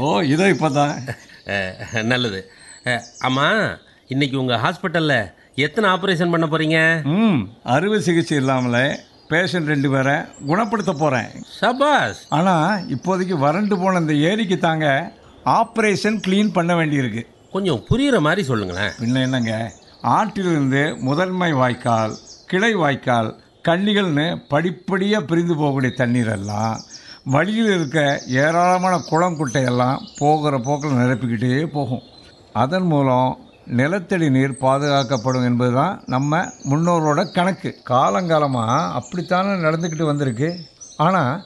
ஓ இதோ இப்போ தான் அஹ், நல்லது அஹ், ஆமா இன்னைக்கு உங்க ஹாஸ்பிட்டல்ல எத்தனை ஆபரேஷன் பண்ண போறீங்க ம் அறுவை சிகிச்சை இல்லாமலே பேஷண்ட் ரெண்டு பேரை குணப்படுத்த போகிறேன் சபாஸ் ஆனால் இப்போதைக்கு வறண்டு போன இந்த ஏரிக்கு தாங்க ஆப்ரேஷன் க்ளீன் பண்ண வேண்டியிருக்கு கொஞ்சம் புரியுற மாதிரி சொல்லுங்களேன் பின்ன என்னங்க ஆற்றிலிருந்து முதன்மை வாய்க்கால் கிளை வாய்க்கால் கன்னிகள்னு படிப்படியாக பிரிந்து போகக்கூடிய தண்ணீர் எல்லாம் வழியில் இருக்க ஏராளமான குளம் குட்டையெல்லாம் போகிற போக்கில் நிரப்பிக்கிட்டே போகும் அதன் மூலம் நிலத்தடி நீர் பாதுகாக்கப்படும் என்பதுதான் நம்ம முன்னோரோட கணக்கு காலங்காலமாக அப்படித்தானே நடந்துக்கிட்டு வந்திருக்கு ஆனால்